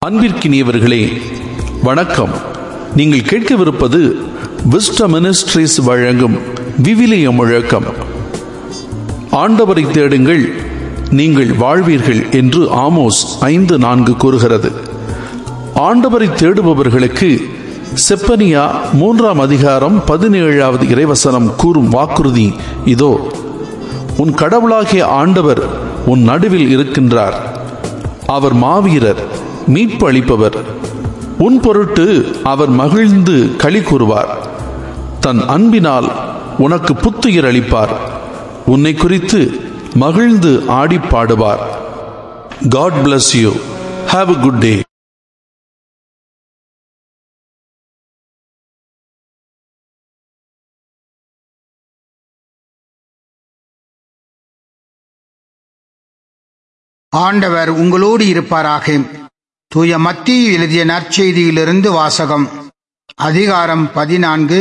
அன்பிற்கினியவர்களே வணக்கம் நீங்கள் கேட்கவிருப்பது விஸ்ட மினிஸ்ட்ரிஸ் வழங்கும் விவிலிய முழக்கம் ஆண்டவரை தேடுங்கள் நீங்கள் வாழ்வீர்கள் என்று ஆமோஸ் ஐந்து நான்கு கூறுகிறது ஆண்டவரை தேடுபவர்களுக்கு செப்பனியா மூன்றாம் அதிகாரம் பதினேழாவது இறைவசனம் கூறும் வாக்குறுதி இதோ உன் கடவுளாகிய ஆண்டவர் உன் நடுவில் இருக்கின்றார் அவர் மாவீரர் மீட்பு அளிப்பவர் உன் பொருட்டு அவர் மகிழ்ந்து களி கூறுவார் தன் அன்பினால் உனக்கு புத்துயிர் அளிப்பார் உன்னை குறித்து மகிழ்ந்து ஆடி பாடுவார் God bless you have a good day ஆண்டவர் உங்களோடு இருப்பாராக தூய மத்திய எழுதிய நற்செய்தியிலிருந்து வாசகம் அதிகாரம் பதினான்கு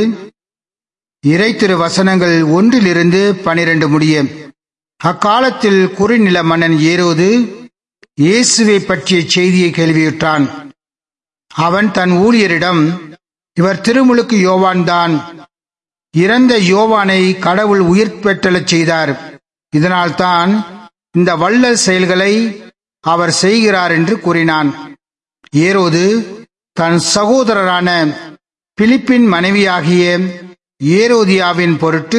இறை திரு வசனங்கள் ஒன்றிலிருந்து பனிரெண்டு முடிய அக்காலத்தில் குறுநில மன்னன் ஏரோது இயேசுவை பற்றிய செய்தியை கேள்வியுற்றான் அவன் தன் ஊழியரிடம் இவர் திருமுழுக்கு யோவான்தான் இறந்த யோவானை கடவுள் உயிர் பெற்றலச் செய்தார் இதனால்தான் இந்த வள்ளல் செயல்களை அவர் செய்கிறார் என்று கூறினான் ஏரோது தன் சகோதரரான பிலிப்பின் மனைவியாகிய ஏரோதியாவின் பொருட்டு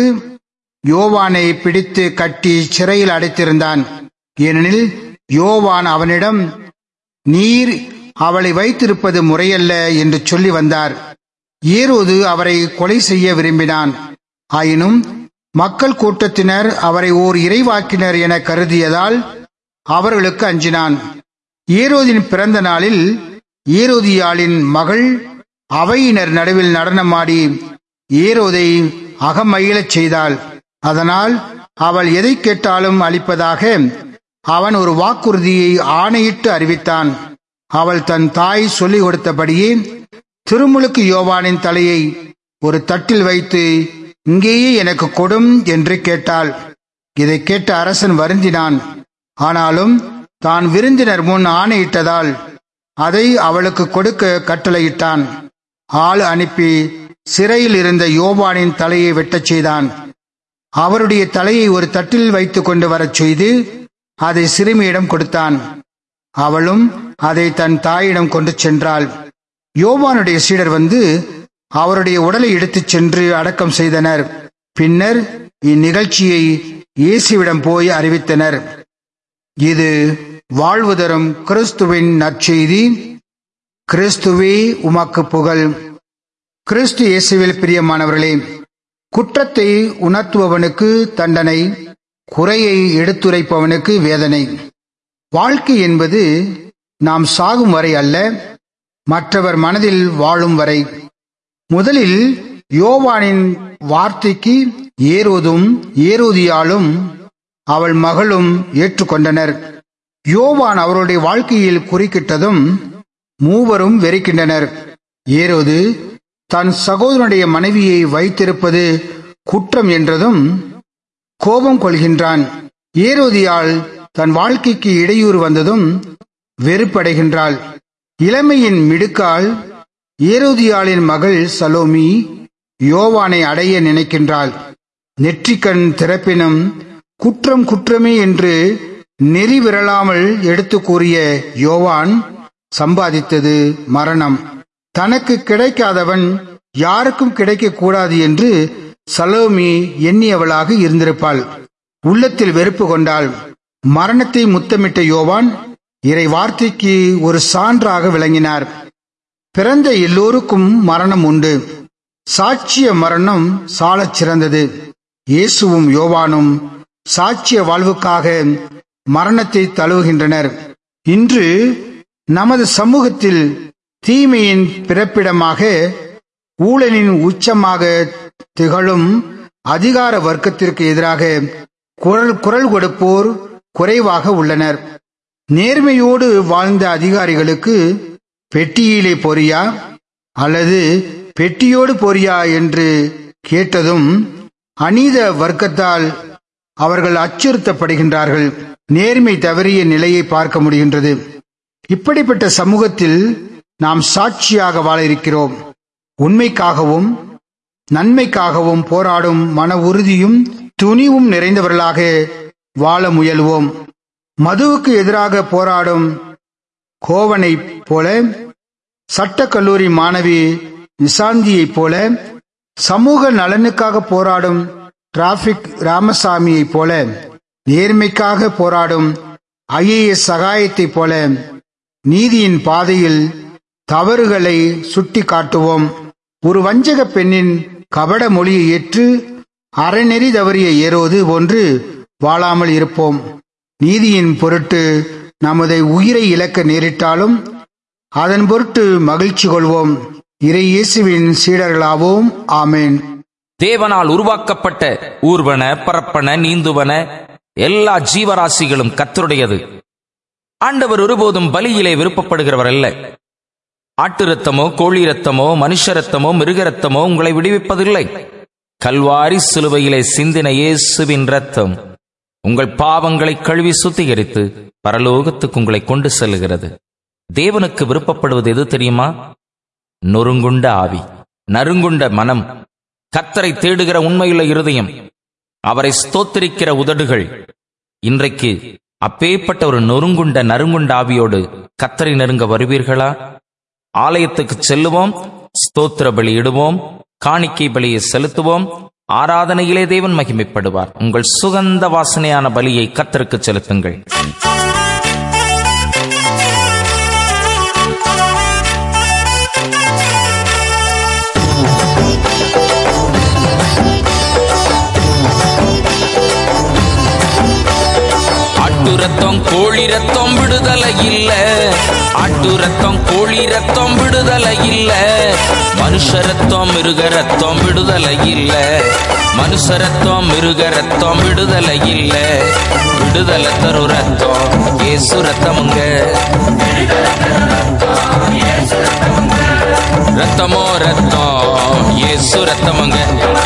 யோவானை பிடித்து கட்டி சிறையில் அடைத்திருந்தான் ஏனெனில் யோவான் அவனிடம் நீர் அவளை வைத்திருப்பது முறையல்ல என்று சொல்லி வந்தார் ஏரோது அவரை கொலை செய்ய விரும்பினான் ஆயினும் மக்கள் கூட்டத்தினர் அவரை ஓர் இறைவாக்கினர் என கருதியதால் அவர்களுக்கு அஞ்சினான் ஏரோதின் பிறந்த நாளில் ஏரோதியாளின் மகள் அவையினர் நடுவில் நடனமாடி ஏரோதை அகமகிழச் செய்தாள் அதனால் அவள் எதை கேட்டாலும் அளிப்பதாக அவன் ஒரு வாக்குறுதியை ஆணையிட்டு அறிவித்தான் அவள் தன் தாய் சொல்லிக் கொடுத்தபடியே திருமுழுக்கு யோவானின் தலையை ஒரு தட்டில் வைத்து இங்கேயே எனக்கு கொடும் என்று கேட்டாள் இதை கேட்ட அரசன் வருந்தினான் ஆனாலும் தான் விருந்தினர் முன் ஆணையிட்டதால் அதை அவளுக்கு கொடுக்க கட்டளையிட்டான் ஆள் அனுப்பி சிறையில் இருந்த யோவானின் தலையை வெட்டச் செய்தான் அவருடைய தலையை ஒரு தட்டில் வைத்துக் கொண்டு வரச் செய்து அதை சிறுமியிடம் கொடுத்தான் அவளும் அதை தன் தாயிடம் கொண்டு சென்றாள் யோவானுடைய சீடர் வந்து அவருடைய உடலை எடுத்துச் சென்று அடக்கம் செய்தனர் பின்னர் இந்நிகழ்ச்சியை இயேசுவிடம் போய் அறிவித்தனர் இது வாழ்வு தரும் கிறிஸ்துவின் நற்செய்தி கிறிஸ்துவே உமக்கு புகழ் கிறிஸ்து இயேசுவில் பிரியமானவர்களே குற்றத்தை உணர்த்துபவனுக்கு தண்டனை குறையை எடுத்துரைப்பவனுக்கு வேதனை வாழ்க்கை என்பது நாம் சாகும் வரை அல்ல மற்றவர் மனதில் வாழும் வரை முதலில் யோவானின் வார்த்தைக்கு ஏரோதும் ஏரோதியாலும் அவள் மகளும் ஏற்றுக்கொண்டனர் யோவான் அவருடைய வாழ்க்கையில் குறுக்கிட்டதும் மூவரும் வெறுக்கின்றனர் ஏரோது தன் சகோதரனுடைய மனைவியை வைத்திருப்பது குற்றம் என்றதும் கோபம் கொள்கின்றான் ஏரோதியால் தன் வாழ்க்கைக்கு இடையூறு வந்ததும் வெறுப்படைகின்றாள் இளமையின் மிடுக்கால் ஏரோதியாளின் மகள் சலோமி யோவானை அடைய நினைக்கின்றாள் நெற்றிக்கண் திறப்பினும் குற்றம் குற்றமே என்று நெறி விரலாமல் எடுத்து கூறிய யோவான் சம்பாதித்தது மரணம் தனக்கு கிடைக்காதவன் யாருக்கும் கிடைக்கக்கூடாது என்று சலோமி எண்ணியவளாக இருந்திருப்பாள் உள்ளத்தில் வெறுப்பு கொண்டாள் மரணத்தை முத்தமிட்ட யோவான் இறை வார்த்தைக்கு ஒரு சான்றாக விளங்கினார் பிறந்த எல்லோருக்கும் மரணம் உண்டு சாட்சிய மரணம் சாலச் சிறந்தது இயேசுவும் யோவானும் சாட்சிய வாழ்வுக்காக மரணத்தை தழுவுகின்றனர் இன்று நமது சமூகத்தில் தீமையின் பிறப்பிடமாக ஊழலின் உச்சமாக திகழும் அதிகார வர்க்கத்திற்கு எதிராக குரல் குரல் கொடுப்போர் குறைவாக உள்ளனர் நேர்மையோடு வாழ்ந்த அதிகாரிகளுக்கு பெட்டியிலே பொறியா அல்லது பெட்டியோடு பொறியா என்று கேட்டதும் அநீத வர்க்கத்தால் அவர்கள் அச்சுறுத்தப்படுகின்றார்கள் நேர்மை தவறிய நிலையை பார்க்க முடிகின்றது இப்படிப்பட்ட சமூகத்தில் நாம் சாட்சியாக வாழ இருக்கிறோம் உண்மைக்காகவும் நன்மைக்காகவும் போராடும் மன உறுதியும் துணிவும் நிறைந்தவர்களாக வாழ முயல்வோம் மதுவுக்கு எதிராக போராடும் கோவனைப் போல சட்டக்கல்லூரி மாணவி நிசாந்தியைப் போல சமூக நலனுக்காக போராடும் டிராபிக் ராமசாமியைப் போல நேர்மைக்காக போராடும் ஐஏஎஸ் சகாயத்தைப் போல நீதியின் பாதையில் தவறுகளை சுட்டி காட்டுவோம் ஒரு வஞ்சக பெண்ணின் கபட மொழியை ஏற்று அறநெறி தவறிய ஏறுவது போன்று வாழாமல் இருப்போம் நீதியின் பொருட்டு நமது உயிரை இழக்க நேரிட்டாலும் அதன் பொருட்டு மகிழ்ச்சி கொள்வோம் இறை இயேசுவின் சீடர்களாவோம் ஆமேன் தேவனால் உருவாக்கப்பட்ட ஊர்வன பரப்பன நீந்துவன எல்லா ஜீவராசிகளும் கத்தருடையது ஆண்டவர் ஒருபோதும் பலியிலே விருப்பப்படுகிறவர் அல்ல ஆட்டு ரத்தமோ கோழி ரத்தமோ மனுஷ ரத்தமோ மிருக ரத்தமோ உங்களை விடுவிப்பதில்லை கல்வாரி சிலுவையிலே சிந்தின இயேசுவின் ரத்தம் உங்கள் பாவங்களை கழுவி சுத்திகரித்து பரலோகத்துக்கு உங்களை கொண்டு செல்லுகிறது தேவனுக்கு விருப்பப்படுவது எது தெரியுமா நொறுங்குண்ட ஆவி நறுங்குண்ட மனம் கத்தரை தேடுகிற உண்மையுள்ள இருதயம் அவரை ஸ்தோத்திரிக்கிற உதடுகள் இன்றைக்கு அப்பேற்பட்ட ஒரு நொறுங்குண்ட நறுங்குண்ட ஆவியோடு கத்தரை நெருங்க வருவீர்களா ஆலயத்துக்கு செல்லுவோம் ஸ்தோத்திர பலி இடுவோம் காணிக்கை பலியை செலுத்துவோம் ஆராதனையிலே தேவன் மகிமைப்படுவார் உங்கள் சுகந்த வாசனையான பலியை கத்தருக்கு செலுத்துங்கள் ஆட்டு ரத்தம் கோழி ரத்தம் விடுதலை இல்ல ஆட்டு ரத்தம் கோழி ரத்தம் விடுதலை இல்ல மனுஷ ரத்தம் மிருக ரத்தம் விடுதலை இல்ல மனுஷ ரத்தம் மிருக ரத்தம் விடுதலை இல்ல விடுதலை தரும் ரத்தம் ஏசு ரத்தமுங்க ரத்தமோ ரத்தம் ஏசு ரத்தமுங்க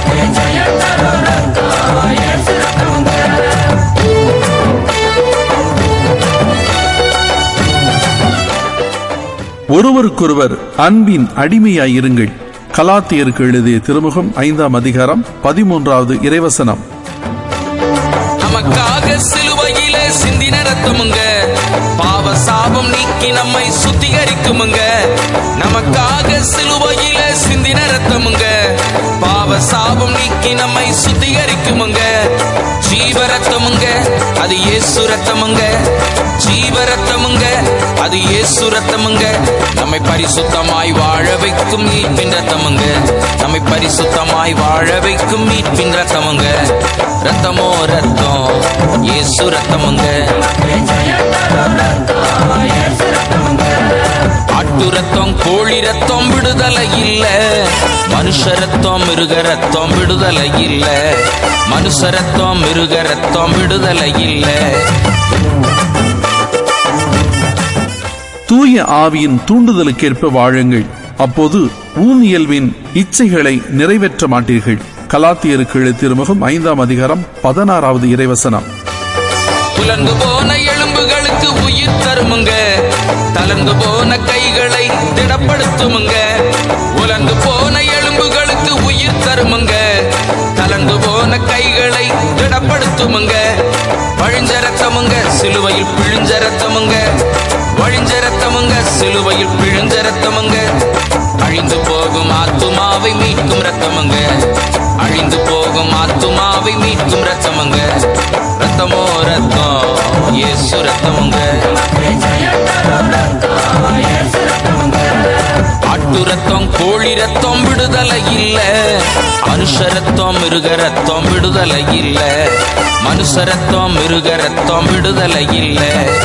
ஒருவருக்கொருவர் அன்பின் அடிமையாயிருங்கள் கலாத்தியருக்கு எழுதிய திருமுகம் ஐந்தாம் அதிகாரம் பதிமூன்றாவது இறைவசனம் நமக்காக சிலுவையிலே சிந்தின ரத்தமுங்க பாவ சாபம் நீக்கி நம்மை சுத்திகரிக்குமுங்க நமக்காக சிலுவையிலே சிந்தின ரத்தமுங்க பாவ சாபம் நீக்கி நம்மை சுத்திகரிக்குமுங்க ஜீவ ரத்தமுங்க அது இயேசு ரத்தமுங்க ஜீவ ரத்தமுங்க அது இயேசு ரத்தமுங்க நம்மை பரிசுத்தமாய் வாழ வைக்கும் மீட்பின் ரத்தமுங்க நம்மை பரிசுத்தமாய் வாழ வைக்கும் மீட்பின் ரத்தமுங்க ரத்தமோ ரத்தம் இயேசு ரத்தமுங்க ஆட்டு ரத்தம் கோழி ரத்தம் விடுதலை இல்ல மனுஷ ரத்தம் மிருக ரத்தம் விடுதலை இல்ல மனுஷ ரத்தம் மிருக ரத்தம் விடுதலை இல்ல தூய ஆவியின் தூண்டுதலுக்கேற்ப வாழுங்கள் அப்போது ஊனியல்வின் இச்சைகளை நிறைவேற்ற மாட்டீர்கள் கலாத்தியருக்கு எழுதிய திருமுகம் ஐந்தாம் அதிகாரம் பதினாறாவது இறைவசனம் புலந்து போன எலும்புகளுக்கு உயிர் தருமுங்க தளர்ந்து போன கைகளை திடப்படுத்துமுங்க உலர்ந்து போன எலும்புகளுக்கு உயிர் தருமுங்க தளர்ந்து போன கைகளை திடப்படுத்துமுங்க வழிஞ்ச ரத்தமுங்க சிலுவையில் பிழிஞ்ச ரத்தமுங்க வழிஞ்ச ரத்தமுங்க சிலுவையில் பிழிஞ்ச ரத்தமுங்க அழிந்து போகும் ஆத்துமாவை மீட்கும் ரத்தமுங்க அழிந்து போகும் ஆத்துமாவை மீட்கும் ரத்தமுங்க ரத்தமோ ரத்தம் இயேசு ரத்தமுங்க ஆட்டு ரத்தம் கோழி ரத்தம் விடுதலை இல்ல மனுஷ ரத்தம் மிருக ரத்தம் விடுதலை இல்ல மனுஷ ரத்தம் மிருக ரத்தம் விடுதலை இல்ல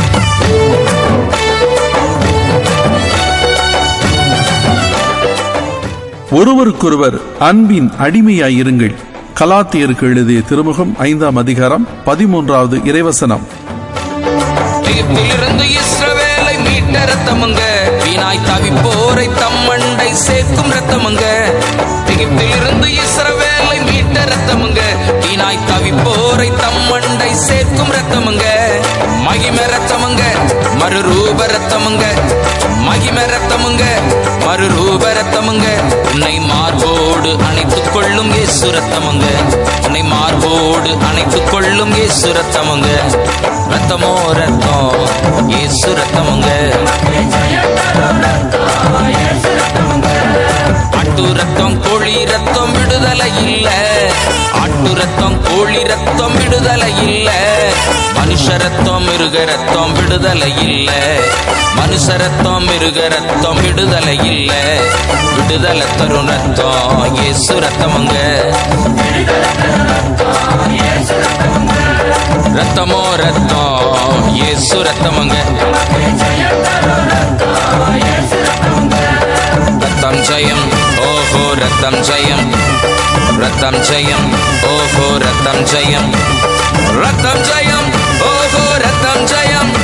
ஒருவருக்கொருவர் அன்பின் அடிமையாயிருங்கள் கலாத்தியருக்கு எழுதிய திருமுகம் ஐந்தாம் அதிகாரம் பதிமூன்றாவது இறைவசனம் எகிப்திலிருந்து இஸ்ரவேலை மீட்ட ரத்தமுங்க வீணாய் தவிப்போரை தம்மண்டை சேர்க்கும் ரத்தமுங்க எகிப்திலிருந்து இஸ்ரவேலை மீட்ட ரத்தமுங்க வீணாய் தவிப்போரை தம்மண்டை சேர்க்கும் ரத்தமுங்க மகிம ரத்தமுங்க மறுரூப ரத்தமுங்க ரத்தமுங்க மகிம ரத்தமுங்க மறுரூப ரத்தமுங்க உன்னை மார்போடு அணைத்துக் கொள்ளும் இயேசு ரத்தமுங்க உன்னை மார்போடு அணைத்துக் கொள்ளும் இயேசு ரத்தமுங்க ரத்தமோ ரத்தம் இயேசு ரத்தமுங்க ஆட்டு ரத்தம் கோழி ரத்தம் விடுதலை இல்ல ஆட்டு ரத்தம் கோழி ரத்தம் விடுதலை இல்ல மனுஷ ரத்தம் மிருக ரத்தம் விடுதலை இல்ல மனுஷ ரத்தம் மிருக ரத்தம் விடுதலை இல்ல விடுதலை தரும் ரத்தம் இயேசு ரத்தமுங்க ரத்தமோ ரத்தம் இயேசு ரத்தமுங்க ரத்தம் ஜெயம் ஓஹோ ரத்தம் ஜெயம் ரத்தம் ஜெயம் ஓஹோ ரத்தம் ஜெயம் ரத்தம் ஜெயம் ஓஹோ ரத்தம் ஜெயம்